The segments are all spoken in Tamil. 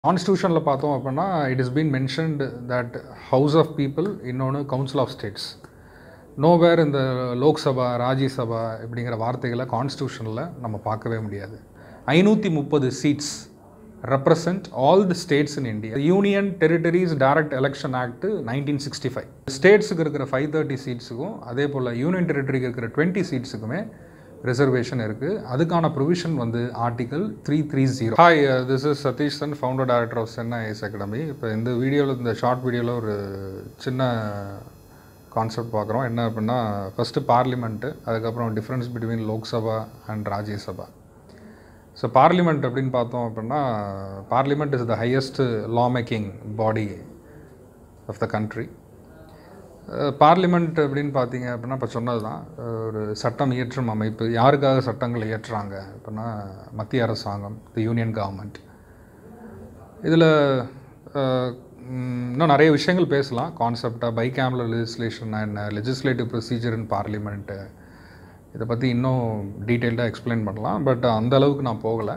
கான்ஸ்டியூஷனில் பார்த்தோம் அப்படின்னா it is been mentioned that house of people இன்னொன்று கவுன்சில் ஆஃப் ஸ்டேட்ஸ் நோவேர் இந்த லோக்சபா ராஜ்யசபா இப்படிங்கிற வார்த்தைகளை கான்ஸ்டியூஷனில் நம்ம பார்க்கவே முடியாது ஐநூற்றி முப்பது seats represent all the states in India union territories direct election act nineteen sixty five ஸ்டேட்ஸுக்கு இருக்கிற ஃபைவ் தேர்ட்டி சீட்ஸுக்கும் அதே போல் யூனியன் டெரிட்டரிக்கு இருக்கிற டுவெண்ட்டி சீட்ஸுக்குமே ரிசர்வேஷன் இருக்குது அதுக்கான ப்ரொவிஷன் வந்து article three three zero hi this is Satish சன் founder director of Chennai IAS academy இப்போ இந்த வீடியோவில் இந்த ஷார்ட் வீடியோவில் ஒரு சின்ன கான்செப்ட் பார்க்குறோம் என்ன அப்படின்னா ஃபஸ்ட்டு பார்லிமெண்ட்டு அதுக்கப்புறம் difference between Lok Sabha and Rajya Sabha so parliament அப்படின்னு பார்த்தோம் அப்படின்னா parliament is the highest law making body of the country parliament அப்படின்னு பார்த்தீங்க அப்படின்னா இப்போ சொன்னது தான் ஒரு சட்டம் இயற்றும் அமைப்பு யாருக்காக சட்டங்களை இயற்றுறாங்க அப்படின்னா மத்திய அரசாங்கம் தி யூனியன் கவர்மெண்ட் இதில் இன்னும் நிறைய விஷயங்கள் பேசலாம் கான்செப்டாக பைகேம்ல legislation and legislative procedure in parliament இதை பற்றி இன்னும் டீட்டெயில்டாக எக்ஸ்பிளைன் பண்ணலாம் பட் அந்த அளவுக்கு நான் போகலை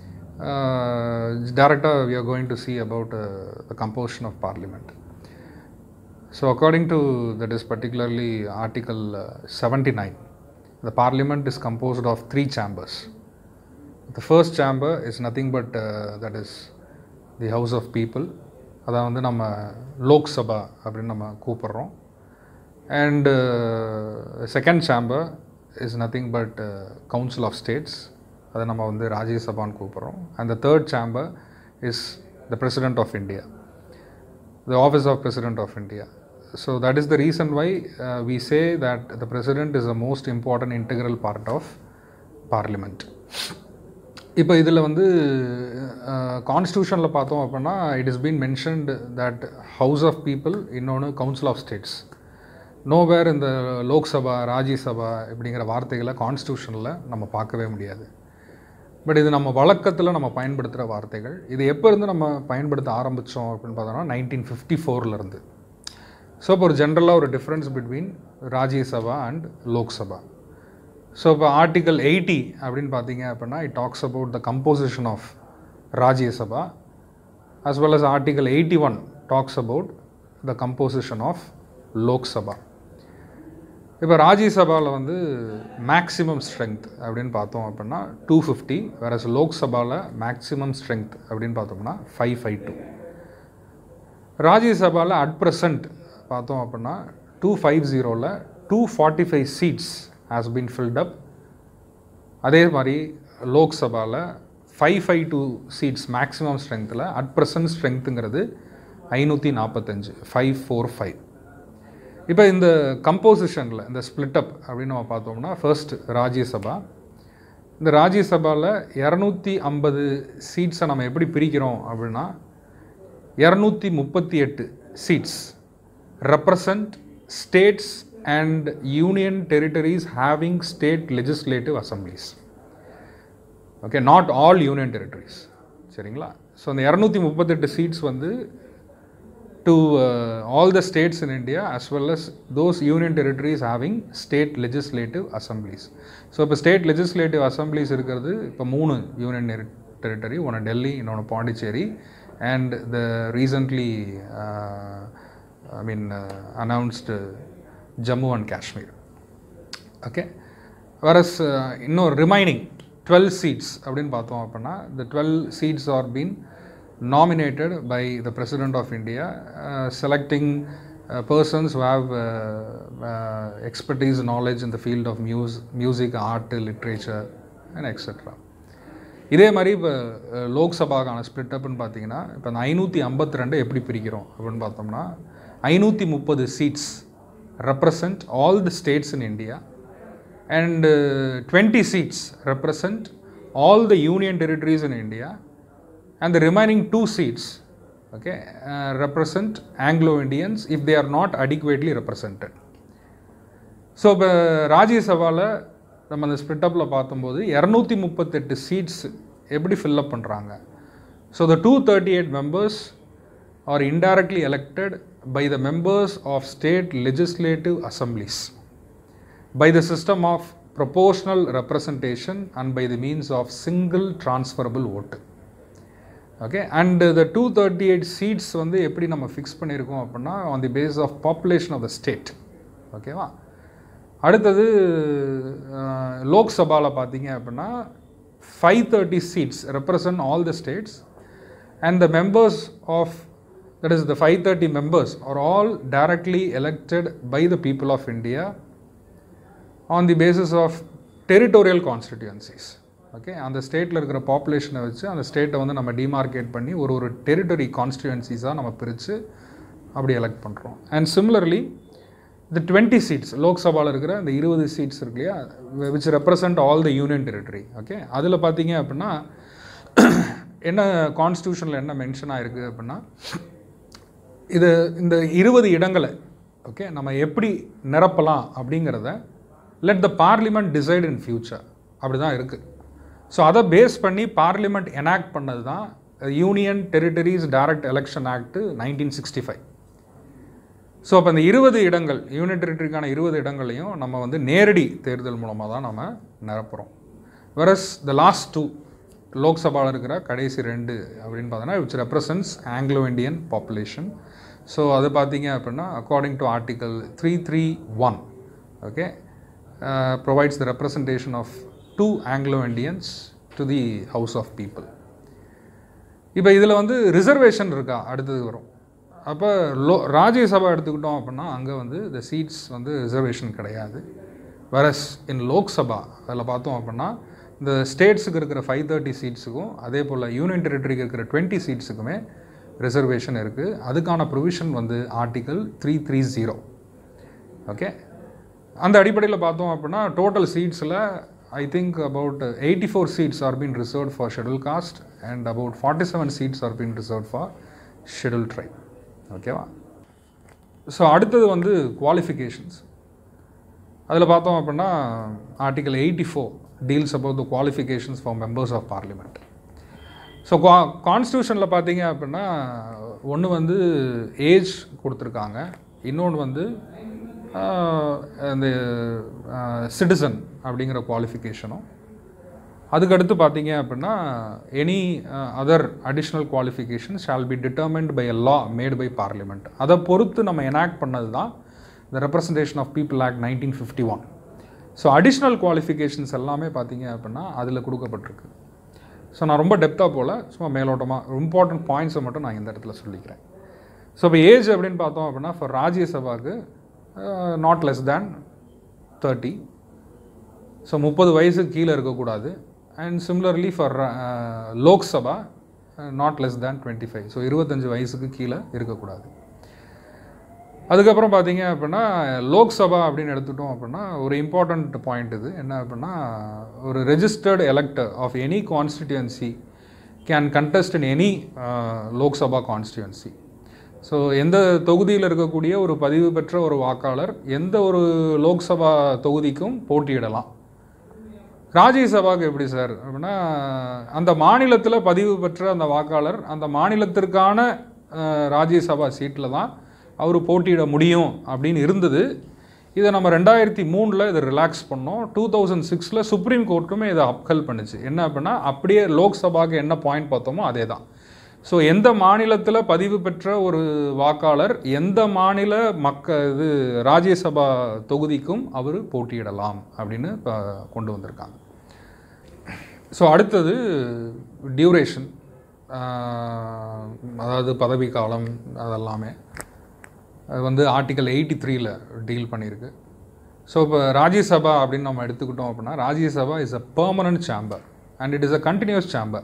டேரெக்டாக we are going to see about the composition of parliament So, according to that is particularly Article uh, 79, the Parliament is composed of three chambers. The first chamber is nothing but uh, that is the House of People. அதான் வந்து நம்ம லோக்சபா அப்படின்னு நம்ம கூப்பிட்றோம் and second chamber is nothing but council of states அதை நம்ம வந்து ராஜ்யசபான்னு கூப்பிட்றோம் and the third chamber is the president of India the office of president of india so that is the reason why uh, we say that the president is the most important integral part of parliament இப்போ இதில் வந்து கான்ஸ்டியூஷனில் பார்த்தோம் அப்படின்னா it is been mentioned that house of people இன்னொன்று கவுன்சில் ஆஃப் ஸ்டேட்ஸ் நோவேர் இந்த லோக்சபா ராஜ்யசபா இப்படிங்கிற வார்த்தைகளை கான்ஸ்டியூஷனில் நம்ம பார்க்கவே முடியாது பட் இது நம்ம வழக்கத்தில் நம்ம பயன்படுத்துகிற வார்த்தைகள் இது எப்போ இருந்து நம்ம பயன்படுத்த ஆரம்பித்தோம் அப்படின்னு பார்த்தோம்னா நைன்டீன் ஃபிஃப்டி ஃபோர்லேருந்து ஸோ இப்போ ஒரு ஜென்ரலாக ஒரு difference between Rajya Sabha and Lok Sabha so இப்போ ஆர்டிகல் எயிட்டி அப்படின்னு பார்த்தீங்க அப்படின்னா it talks about the composition of Rajya Sabha as well as article eighty one talks about the composition of Lok Sabha இப்போ ராஜ்யசபாவில் வந்து மேக்ஸிமம் ஸ்ட்ரென்த் அப்படின்னு பார்த்தோம் அப்படின்னா டூ ஃபிஃப்டி வேற லோக்சபாவில் மேக்ஸிமம் ஸ்ட்ரென்த் அப்படின்னு பார்த்தோம்னா ஃபைவ் ஃபைவ் டூ ராஜ்யசபாவில் அட் ப்ரெசண்ட் பார்த்தோம் அப்படின்னா டூ ஃபைவ் ஜீரோவில் two forty five seats has been filled up அதே மாதிரி லோக்சபாவில் five five two seats maximum ஸ்ட்ரென்த்தில் அட் ப்ரெசன்ட் ஸ்ட்ரென்த்துங்கிறது ஐநூற்றி நாற்பத்தஞ்சு ஃபைவ் ஃபோர் ஃபைவ் இப்போ இந்த கம்போசிஷனில் இந்த ஸ்பிளிட் அப் அப்படின்னு நம்ம பார்த்தோம்னா ஃபர்ஸ்ட் ராஜ்யசபா இந்த ராஜ்யசபாவில் இரநூத்தி ஐம்பது சீட்ஸை நம்ம எப்படி பிரிக்கிறோம் அப்படின்னா இரநூத்தி முப்பத்தி எட்டு seats represent states and union territories having state legislative assemblies okay not all union territories சரிங்களா ஸோ அந்த இரநூத்தி முப்பத்தெட்டு சீட்ஸ் வந்து to uh, all the states in India as well as those union territories having state legislative assemblies. So இப்போ ஸ்டேட் லெஜிஸ்லேட்டிவ் அசம்பிளிஸ் இருக்கிறது இப்போ மூணு யூனியன் டெரிட்டரி ஒன்று டெல்லி இன்னொன்று Pondicherry and the recently I mean announced Jammu and Kashmir okay whereas இன்னும் ரிமைனிங் டுவெல் சீட்ஸ் அப்படின்னு பார்த்தோம் அப்படின்னா இந்த twelve seats are been nominated by the President of India, uh, selecting uh, persons who have uh, uh, expertise, knowledge in the field of mus music, art, literature, and etc. இதே மாதிரி இப்போ லோக்சபாக்கான ஸ்பிளிட் அப்னு பார்த்தீங்கன்னா இப்போ அந்த ஐநூற்றி ஐம்பத்தி ரெண்டு எப்படி பிரிக்கிறோம் அப்படின்னு பார்த்தோம்னா ஐநூற்றி முப்பது seats represent all the states in India and twenty seats represent all the union territories in India and the remaining two seats okay uh, represent anglo indians if they are not adequately represented so இப்போ ராஜ்யசபாவில் நம்ம அந்த ஸ்பிட்டப்பில் பார்க்கும்போது இரநூத்தி முப்பத்தெட்டு சீட்ஸ் எப்படி ஃபில்லப் பண்ணுறாங்க so the two thirty eight members are indirectly elected by the members of state legislative assemblies by the system of proportional representation and by the means of single transferable vote okay and the two thirty eight seats வந்து எப்படி நம்ம ஃபிக்ஸ் பண்ணியிருக்கோம் அப்படின்னா on the base of population of the state ஓகேவா அடுத்தது அஹ், லோக்சபாவில் பார்த்தீங்க அப்படின்னா five thirty seats represent all the states and the members of that is the 530 members are all directly elected by the people of india on the basis of territorial constituencies okay அந்த ஸ்டேட்டில் இருக்கிற பாப்புலேஷனை வச்சு அந்த ஸ்டேட்டை வந்து நம்ம டிமார்க்கேட் பண்ணி ஒரு ஒரு டெரிட்டரி கான்ஸ்டிடுவன்சிஸாக நம்ம பிரித்து அப்படி எலெக்ட் பண்ணுறோம் அண்ட் சிமிலர்லி இந்த டுவெண்ட்டி சீட்ஸ் லோக்சபாவில் இருக்கிற இந்த இருபது சீட்ஸ் இருக்கு இல்லையா which represent all the union territory okay அதில் பார்த்தீங்க அப்படின்னா என்ன கான்ஸ்டியூஷனில் என்ன மென்ஷன் ஆயிருக்கு அப்படின்னா இது இந்த இருபது இடங்களை ஓகே நம்ம எப்படி நிரப்பலாம் அப்படிங்கிறத let the parliament decide in future அப்படி தான் இருக்குது ஸோ அதை பேஸ் பண்ணி பார்லிமெண்ட் எனாக்ட் பண்ணது தான் union territories direct election act nineteen sixty five so அப்போ இந்த இருபது இடங்கள் யூனியன் டெரிட்டரிக்கான இருபது இடங்களையும் நம்ம வந்து நேரடி தேர்தல் மூலமாக தான் நம்ம நிரப்புகிறோம் வெரஸ் த லாஸ்ட் டூ லோக்சபாவில் இருக்கிற கடைசி ரெண்டு அப்படின்னு பார்த்தோன்னா which represents Anglo Indian population so அது பார்த்தீங்க அப்படின்னா according to article three three one okay provides the representation of two Anglo Indians to the house of people இப்போ இதில் வந்து ரிசர்வேஷன் இருக்கா அடுத்தது வரும் அப்போ லோ ராஜ்யசபா எடுத்துக்கிட்டோம் அப்படின்னா அங்கே வந்து இந்த சீட்ஸ் வந்து ரிசர்வேஷன் கிடையாது வரஸ் இன் லோக்சபா அதில் பார்த்தோம் அப்படின்னா இந்த ஸ்டேட்ஸுக்கு இருக்கிற ஃபைவ் தேர்ட்டி சீட்ஸுக்கும் அதே போல் யூனியன் டெரிட்டரிக்கு இருக்கிற டுவெண்ட்டி சீட்ஸுக்குமே ரிசர்வேஷன் இருக்குது அதுக்கான ப்ரொவிஷன் வந்து article three three zero okay அந்த அடிப்படையில் பார்த்தோம் அப்படின்னா டோட்டல் சீட்ஸில் I think about eighty four seats are been reserve for schedule caste and about forty seven seats are been reserve for schedule tribe ஓகேவா ஸோ அடுத்தது வந்து குவாலிஃபிகேஷன்ஸ் அதில் பார்த்தோம் அப்படின்னா article eighty four deals about the qualifications for members of parliament so கா கான்ஸ்டியூஷனில் பார்த்தீங்க அப்படின்னா ஒன்று வந்து ஏஜ் கொடுத்துருக்காங்க இன்னொன்று வந்து ஆஹ், இந்த சிட்டிசன் அப்படிங்கிற குவாலிஃபிகேஷனும் அதுக்கடுத்து பார்த்தீங்க அப்படின்னா any other additional qualification shall be determined by a law made by parliament அதை பொறுத்து நம்ம எனாக்ட் பண்ணது தான் இந்த representation of people act nineteen fifty one so additional qualifications எல்லாமே பார்த்தீங்க அப்படின்னா அதில் கொடுக்கப்பட்டிருக்கு ஸோ நான் ரொம்ப டெப்த்தாக போல் சும்மா மேலோட்டமாக இம்பார்ட்டன்ட் பாயிண்ட்ஸை மட்டும் நான் இந்த இடத்துல சொல்லிக்கிறேன் ஸோ இப்போ ஏஜ் அப்படின்னு பார்த்தோம் அப்படின்னா ஃபார் ராஜ்யசபாவுக்கு not less than thirty so முப்பது வயசுக்கு கீழே இருக்கக்கூடாது and similarly for Lok Sabha not less than twenty five so இருபத்தஞ்சு வயசுக்கு கீழே இருக்கக்கூடாது அதுக்கப்புறம் பார்த்தீங்க அப்படின்னா லோக்சபா அப்படின்னு எடுத்துட்டோம் அப்படின்னா ஒரு இம்பார்ட்டண்ட் பாயிண்ட் இது என்ன அப்படின்னா ஒரு registered elector of any constituency can contest in any Lok Sabha constituency so எந்த தொகுதியில் இருக்கக்கூடிய ஒரு பதிவு பெற்ற ஒரு வாக்காளர் எந்த ஒரு லோக்சபா தொகுதிக்கும் போட்டியிடலாம் ராஜ்யசபாவுக்கு எப்படி சார் அப்படின்னா அந்த மாநிலத்தில் பதிவு பெற்ற அந்த வாக்காளர் அந்த மாநிலத்திற்கான அஹ், ராஜ்யசபா சீட்டில் தான் அவர் போட்டியிட முடியும் அப்படின்னு இருந்தது இதை நம்ம ரெண்டாயிரத்தி மூணில் இதை ரிலாக்ஸ் பண்ணோம் டூ தௌசண்ட் சிக்ஸில் சுப்ரீம் கோர்ட்டுமே இதை அப்கல் பண்ணுச்சு என்ன அப்படின்னா அப்படியே லோக்சபாக்கு என்ன பாயிண்ட் பார்த்தோமோ அதே தான் ஸோ எந்த மாநிலத்தில் பதிவு பெற்ற ஒரு வாக்காளர் எந்த மாநில மக்க இது ராஜ்யசபா தொகுதிக்கும் அவர் போட்டியிடலாம் அப்படின்னு இப்போ கொண்டு வந்திருக்காங்க ஸோ அடுத்தது டியூரேஷன் அதாவது பதவி காலம் அதெல்லாமே அது வந்து ஆர்டிகல் எயிட்டி த்ரீல டீல் பண்ணியிருக்கு ஸோ இப்போ ராஜ்யசபா அப்படின்னு நம்ம எடுத்துக்கிட்டோம் அப்படின்னா Rajya Sabha is a permanent chamber and it is a continuous chamber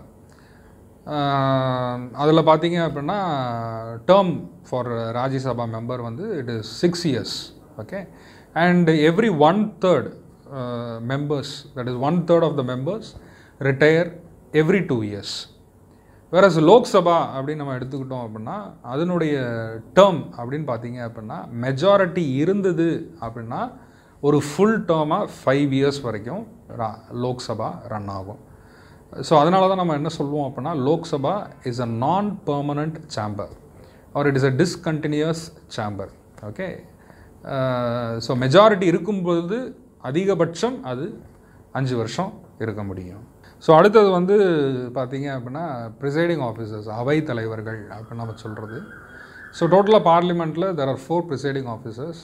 அதில் பார்த்தீங்க அப்படின்னா டேர்ம் ஃபார் ராஜ்யசபா மெம்பர் வந்து it is six years okay and every one third members that is one third of the members retire every two years whereas Lok Sabha அப்படின்னு நம்ம எடுத்துக்கிட்டோம் அப்படின்னா அதனுடைய டேர்ம் அப்படின்னு பார்த்தீங்க அப்படின்னா மெஜாரிட்டி இருந்தது அப்படின்னா ஒரு ஃபுல் டேர்மாக ஃபைவ் இயர்ஸ் வரைக்கும் ரா- லோக்சபா ரன் ஆகும் ஸோ அதனால தான் நம்ம என்ன சொல்லுவோம் அப்படின்னா Lok Sabha is a non permanent chamber or it is a discontinuous chamber okay so majority இருக்கும்பொழுது அதிகபட்சம் அது அஞ்சு வருஷம் இருக்க முடியும் ஸோ அடுத்தது வந்து பார்த்தீங்க அப்படின்னா ப்ரிசைடிங் ஆஃபீஸர்ஸ் அவை தலைவர்கள் அப்படின்னு நம்ம சொல்கிறது ஸோ டோட்டலாக பார்லிமெண்ட்டில் there are four presiding officers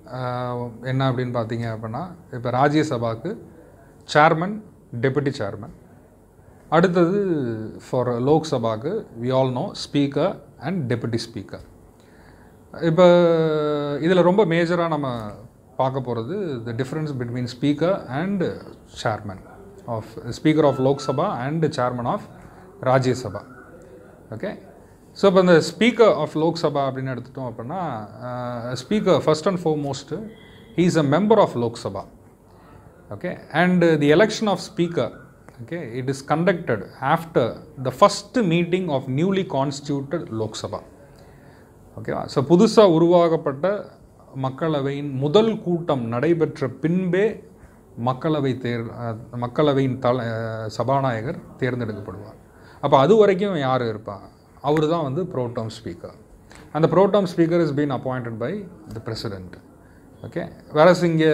என்ன அப்படின்னு பார்த்தீங்க அப்படின்னா இப்போ ராஜ்யசபாக்கு சேர்மன் டெபுட்டி சேர்மன் அடுத்தது for லோக்சபாக்கு we all know speaker and deputy speaker இப்போ இதில் ரொம்ப மேஜராக நம்ம பார்க்க போகிறது the difference between speaker and chairman of speaker of Lok Sabha and chairman of Rajya Sabha okay so இப்போ இந்த ஸ்பீக்கர் ஆஃப் லோக்சபா அப்படின்னு எடுத்துட்டோம் அப்படின்னா speaker first and foremost he is a member of Lok Sabha okay and uh, the election of speaker okay it is conducted after the first meeting of newly constituted lok sabha ஓகேவா ஸோ புதுசாக உருவாக்கப்பட்ட மக்களவையின் முதல் கூட்டம் நடைபெற்ற பின்பே மக்களவை தேர் அஹ், மக்களவையின் தல அஹ், சபாநாயகர் தேர்ந்தெடுக்கப்படுவார் அப்போ அது வரைக்கும் யார் இருப்பா அவர் தான் வந்து ப்ரோட்டம் ஸ்பீக்கர் அந்த ப்ரோட்டம் speaker is been appointed by the president okay whereas இங்கே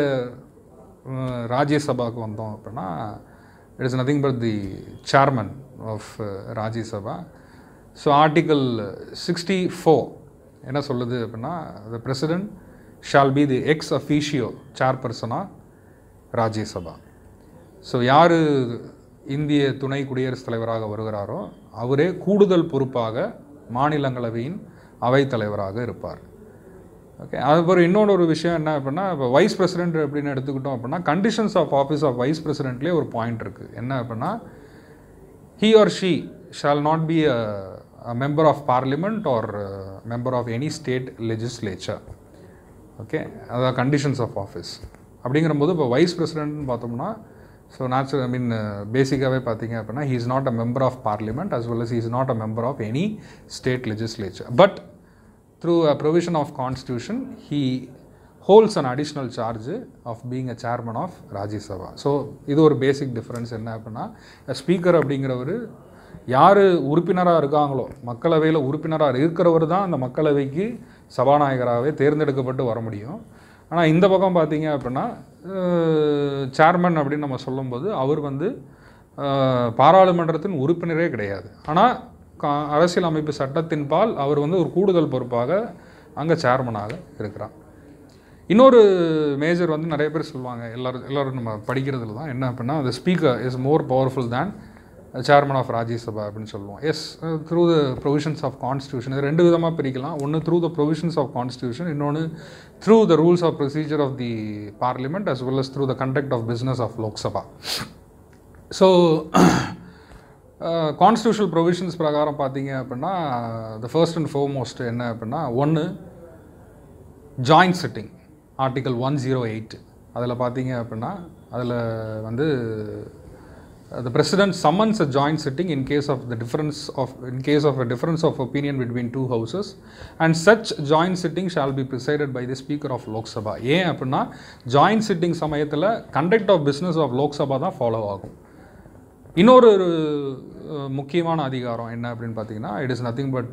ராஜ்யசபாவுக்கு வந்தோம் அப்படின்னா it is nothing but the chairman of Rajya Sabha so article sixty four என்ன சொல்லுது அப்படின்னா the president shall be the X officio சேர்பர்சனாக Rajya Sabha so யார் இந்திய துணை குடியரசுத் தலைவராக வருகிறாரோ அவரே கூடுதல் பொறுப்பாக மாநிலங்களவையின் அவைத் தலைவராக இருப்பார் ஓகே அதுக்கப்புறம் இன்னொரு ஒரு விஷயம் என்ன அப்படின்னா இப்போ வைஸ் பிரசிடென்ட் அப்படின்னு எடுத்துக்கிட்டோம் அப்படின்னா conditions of office of vice பிரசிடென்ட்லேயே ஒரு பாயிண்ட் இருக்குது என்ன அப்படின்னா he or she shall not be a, a member of parliament or a member of any state legislature okay அதான் கண்டிஷன்ஸ் ஆஃப் ஆஃபீஸ் அப்படிங்கிறபோது இப்போ வைஸ் பிரசிடென்ட்னு பார்த்தோம்னா ஸோ நேச்சுரல் ஐ மீன் பேசிக்காகவே பார்த்தீங்க அப்படின்னா he is not a member of parliament as well as he is not a member of any state legislature but through a provision of constitution he holds an additional charge of being a chairman of Rajya Sabha so இது ஒரு பேசிக் டிஃப்ரென்ஸ் என்ன அப்படின்னா ஸ்பீக்கர் அப்படிங்கிறவர் யார் உறுப்பினராக இருக்காங்களோ மக்களவையில் உறுப்பினராக இருக்கிறவர் தான் அந்த மக்களவைக்கு சபாநாயகராகவே தேர்ந்தெடுக்கப்பட்டு வர முடியும் ஆனால் இந்த பக்கம் பார்த்தீங்க அப்படின்னா சேர்மன் அப்படின்னு நம்ம சொல்லும்போது அவர் வந்து அஹ், பாராளுமன்றத்தின் உறுப்பினரே கிடையாது ஆனால் கா அரசியல் அமைப்பு சட்டத்தின் பால் அவர் வந்து ஒரு கூடுதல் பொறுப்பாக அங்கே சேர்மனாக இருக்கிறார் இன்னொரு மேஜர் வந்து நிறைய பேர் சொல்லுவாங்க எல்லாரும் எல்லாரும் நம்ம படிக்கிறதுல தான் என்ன அப்படின்னா the speaker is more powerful than chairman of Rajya Sabha அப்படின்னு சொல்லுவோம் S through the provisions of constitution இது ரெண்டு விதமாக பிரிக்கலாம் ஒன்று through the provisions of constitution இன்னொன்று through the rules of procedure of the parliament as well as through the conduct of business of Lok Sabha so constitutional provisions பிரகாரம் பார்த்தீங்க அப்படின்னா த ஃபர்ஸ்ட் அண்ட் ஃபோர்மோஸ்ட் என்ன அப்படின்னா ஒன்று joint sitting article one zero eight அதில் பார்த்தீங்க அப்படின்னா அதில் வந்து the president summons a joint sitting in case of the difference of in case of a difference of opinion between two houses and such joint sitting shall be presided by the speaker of lok sabha ஏன் அப்படின்னா joint sitting சமயத்தில் conduct of business of lok sabha தான் ஃபாலோ ஆகும் இன்னொரு ஒரு அஹ், முக்கியமான அதிகாரம் என்ன அப்படின்னு பார்த்தீங்கன்னா it is nothing but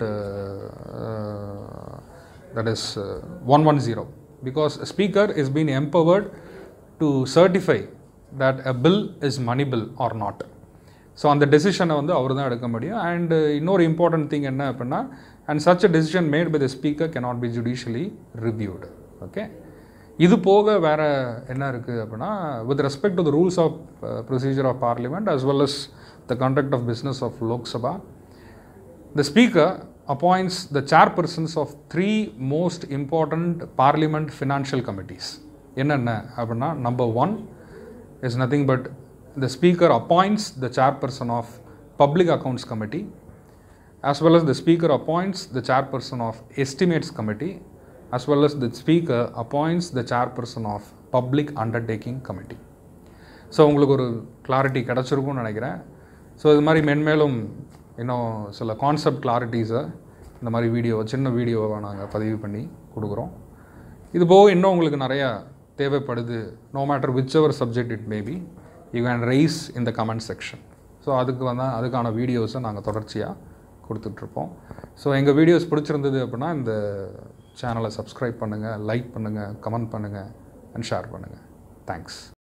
that is one one zero because speaker is been empowered to certify that a bill is money bill are not so அந்த டெசிஷனை வந்து அவர் தான் எடுக்க முடியும் அண்ட் இன்னொரு இம்பார்ட்டன்ட் திங் என்ன அப்படின்னா and such a decision made by the speaker cannot be judicially reviewed okay இது போக வேற என்ன இருக்குது அப்படின்னா with respect to the rules of procedure of parliament as well as the conduct of business of Lok Sabha The Speaker appoints the chairpersons of three most important Parliament financial committees. என்னென்ன அப்படின்னா number one is nothing but the speaker appoints the chairperson of public accounts committee as well as the speaker appoints the chairperson of estimates committee as well as the speaker appoints the chairperson of public undertaking committee so உங்களுக்கு ஒரு கிளாரிட்டி கிடச்சிருக்கும்னு நினைக்கிறேன் ஸோ இது மாதிரி மென்மேலும் இன்னும் சில கான்செப்ட் கிளாரிட்டிஸை இந்த மாதிரி வீடியோ சின்ன வீடியோவை நாங்கள் பதிவு பண்ணி கொடுக்குறோம் இது போக இன்னும் உங்களுக்கு நிறையா தேவைப்படுது no matter whichever subject it maybe you can raise இந்த கமெண்ட் செக்ஷன் ஸோ அதுக்கு வந்து அதுக்கான வீடியோஸை நாங்கள் தொடர்ச்சியாக கொடுத்துட்ருப்போம் ஸோ எங்கள் வீடியோஸ் பிடிச்சிருந்தது அப்படின்னா இந்த சேனலை சப்ஸ்கிரைப் பண்ணுங்கள் லைக் பண்ணுங்கள் கமெண்ட் பண்ணுங்கள் அண்ட் ஷேர் பண்ணுங்கள் தேங்க்ஸ்